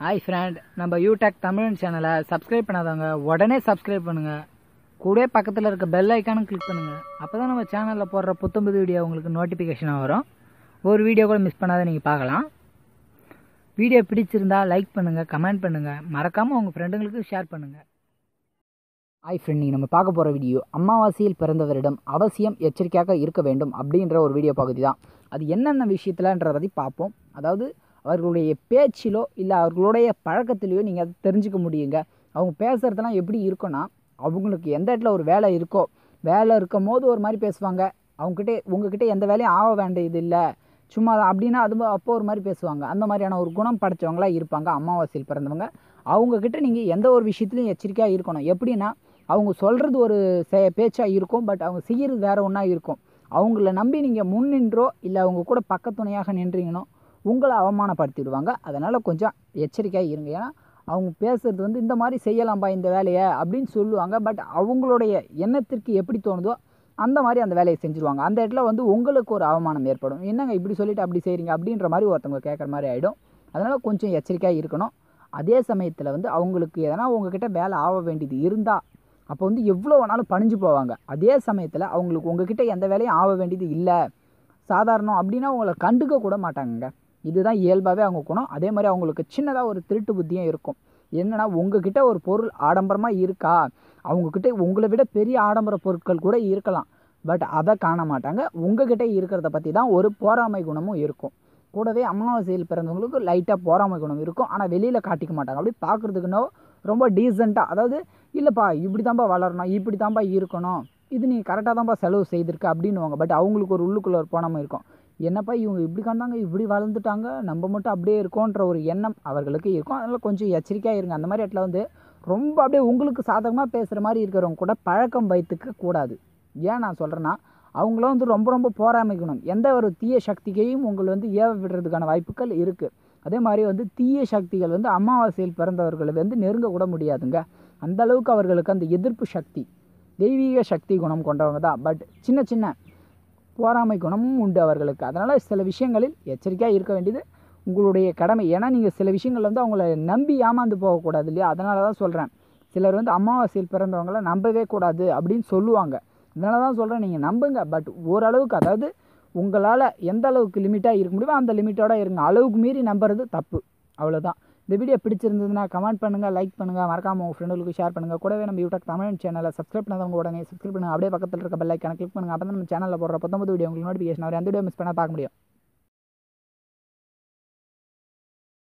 hi friend நம்ம யூடெக் தமிழ் சேனலை subscribe பண்ணாதவங்க உடனே சப்ஸ்கிரைப் பண்ணுங்க கூடவே பக்கத்தில் இருக்க பெல் ஐக்கானும் கிளிக் பண்ணுங்க அப்போ தான் நம்ம சேனலில் போடுற புத்தம்புது வீடியோ உங்களுக்கு நோட்டிஃபிகேஷனாக வரும் ஒரு வீடியோ கூட மிஸ் பண்ணாத நீங்கள் பார்க்கலாம் வீடியோ பிடிச்சிருந்தா லைக் பண்ணுங்கள் கமெண்ட் பண்ணுங்கள் மறக்காமல் உங்கள் ஃப்ரெண்டுங்களுக்கு ஷேர் பண்ணுங்கள் ஹாய் ஃப்ரெண்ட் நீங்கள் நம்ம பார்க்க போகிற வீடியோ அமாவாசையில் பிறந்தவரிடம் அவசியம் எச்சரிக்கையாக இருக்க வேண்டும் அப்படின்ற ஒரு வீடியோ பகுதி தான் அது என்னென்ன விஷயத்துலன்றத பற்றி பார்ப்போம் அதாவது அவர்களுடைய பேச்சிலோ இல்லை அவர்களுடைய பழக்கத்திலையோ நீங்கள் அதை தெரிஞ்சுக்க முடியுங்க அவங்க பேசுகிறதெல்லாம் எப்படி இருக்குன்னா அவங்களுக்கு எந்த இடத்துல ஒரு வேலை இருக்கோ வேலை இருக்கும் போது ஒரு மாதிரி பேசுவாங்க அவங்ககிட்ட உங்ககிட்ட எந்த வேலையும் ஆக வேண்டியது இல்லை சும்மா தான் அப்படின்னா அது அப்போ ஒரு மாதிரி பேசுவாங்க அந்த மாதிரியான ஒரு குணம் படைச்சவங்களா இருப்பாங்க அமாவாசையில் பிறந்தவங்க அவங்கக்கிட்ட நீங்கள் எந்த ஒரு விஷயத்துலையும் எச்சரிக்கையாக இருக்கணும் எப்படின்னா அவங்க சொல்கிறது ஒரு செ பேச்சாக இருக்கும் பட் அவங்க செய்கிறது வேறு ஒன்றா இருக்கும் அவங்கள நம்பி நீங்கள் முன் நின்றோ இல்லை அவங்க கூட பக்கத்துணையாக நின்றீங்கனோ உங்களை அவமானப்படுத்திடுவாங்க அதனால் கொஞ்சம் எச்சரிக்கையாக இருங்க ஏன்னா அவங்க பேசுகிறது வந்து இந்த மாதிரி செய்யலாம்பா இந்த வேலையை அப்படின்னு சொல்லுவாங்க பட் அவங்களுடைய எண்ணத்திற்கு எப்படி தோணுதோ அந்த மாதிரி அந்த வேலையை செஞ்சுருவாங்க அந்த இடத்துல வந்து உங்களுக்கு ஒரு அவமானம் ஏற்படும் என்னங்க இப்படி சொல்லிட்டு அப்படி செய்கிறீங்க அப்படின்ற மாதிரி ஒருத்தவங்க கேட்குற மாதிரி ஆகிடும் அதனால் கொஞ்சம் எச்சரிக்கையாக இருக்கணும் அதே சமயத்தில் வந்து அவங்களுக்கு எதனா உங்ககிட்ட வேலை ஆக வேண்டியது இருந்தால் அப்போ வந்து எவ்வளோ வேணாலும் பணிஞ்சு போவாங்க அதே சமயத்தில் அவங்களுக்கு உங்ககிட்ட எந்த வேலையும் ஆக வேண்டியது இல்லை சாதாரணம் அப்படின்னா உங்களை கண்டுக்க கூட மாட்டாங்கங்க இதுதான் இயல்பாகவே அவங்க குணம் அதே மாதிரி அவங்களுக்கு சின்னதாக ஒரு திருட்டு புத்தியும் இருக்கும் என்னென்னா உங்ககிட்ட ஒரு பொருள் ஆடம்பரமாக இருக்கா அவங்கக்கிட்ட உங்களை விட பெரிய ஆடம்பர பொருட்கள் கூட இருக்கலாம் பட் அதை காண மாட்டாங்க உங்ககிட்ட இருக்கிறத பற்றி தான் ஒரு போராமை குணமும் இருக்கும் கூடவே அமாவாசையில் பிறந்தவங்களுக்கு லைட்டாக போராமை குணம் இருக்கும் ஆனால் வெளியில் காட்டிக்க மாட்டாங்க அப்படி பார்க்குறதுக்குன்னோ ரொம்ப டீசெண்டாக அதாவது இல்லைப்பா இப்படி தான்ப்பா வளரணும் இப்படி தான்ப்பா இருக்கணும் இது நீ கரெக்டாக தான்ப்பா செலவு செய்திருக்க அப்படின்னுவாங்க பட் அவங்களுக்கு ஒரு உள்ளுக்குள்ள ஒரு போனாமல் இருக்கும் என்னப்பா இவங்க இப்படி காந்தாங்க இப்படி வளர்ந்துட்டாங்க நம்ம மட்டும் அப்படியே இருக்கோன்ற ஒரு எண்ணம் அவர்களுக்கு இருக்கும் அதனால் கொஞ்சம் எச்சரிக்கையாக இருங்க அந்த மாதிரி இடத்துல வந்து ரொம்ப அப்படியே உங்களுக்கு சாதகமாக பேசுகிற மாதிரி இருக்கிறவங்க கூட பழக்கம் வைத்துக்க கூடாது ஏன் நான் சொல்கிறேன்னா அவங்களும் வந்து ரொம்ப ரொம்ப போராமைக்கணும் எந்த ஒரு தீய சக்தியையும் உங்களை வந்து ஏவ விடுறதுக்கான வாய்ப்புகள் இருக்குது அதே மாதிரி வந்து தீய சக்திகள் வந்து அமாவாசையில் பிறந்தவர்களை வந்து நெருங்க கூட முடியாதுங்க அந்த அளவுக்கு அவர்களுக்கு அந்த எதிர்ப்பு சக்தி தெய்வீக சக்தி குணம் கொண்டவங்க தான் பட் சின்ன சின்ன போராமை குணமும் உண்டு அவர்களுக்கு அதனால் சில விஷயங்களில் எச்சரிக்கையாக இருக்க வேண்டியது உங்களுடைய கடமை ஏன்னா நீங்கள் சில விஷயங்கள் வந்து அவங்கள நம்பி ஏமாந்து போகக்கூடாது இல்லையா அதனால தான் சொல்கிறேன் சிலர் வந்து அமாவாசையில் பிறந்தவங்கள நம்பவே கூடாது அப்படின்னு சொல்லுவாங்க அதனால தான் சொல்கிறேன் நீங்கள் நம்புங்க பட் ஓரளவுக்கு அதாவது உங்களால் எந்த அளவுக்கு லிமிட்டாக இருக்க முடியுமோ அந்த லிமிட்டோட இருங்க அளவுக்கு மீறி நம்புறது தப்பு அவ்வளோதான் இந்த வீடியோ பிடிச்சிருந்ததுன்னா கமெண்ட் பண்ணுங்கள் லைக் பண்ணுங்கள் மறக்காம உங்கள் ஃப்ரெண்டுகளுக்கு ஷேர் பண்ணுங்கள் கூடவே நம்ம யூடியூப் தமிழ் சேனலை சப்ஸ்கிரைப் பண்ணாதவங்க உடனே சப்ஸ்கிரைப் பண்ணுங்கள் அப்படியே பக்கத்தில் இருக்க பெல் ஐக்கான கிளிக் பண்ணுங்கள் அப்போ தான் நம்ம சேனலில் போடுற பத்தொம்பது வீடியோ உங்களுக்கு நோட்டிஃபிகேஷன் வரும் அந்த வீடியோ மிஸ் பண்ணால் பார்க்க முடியும்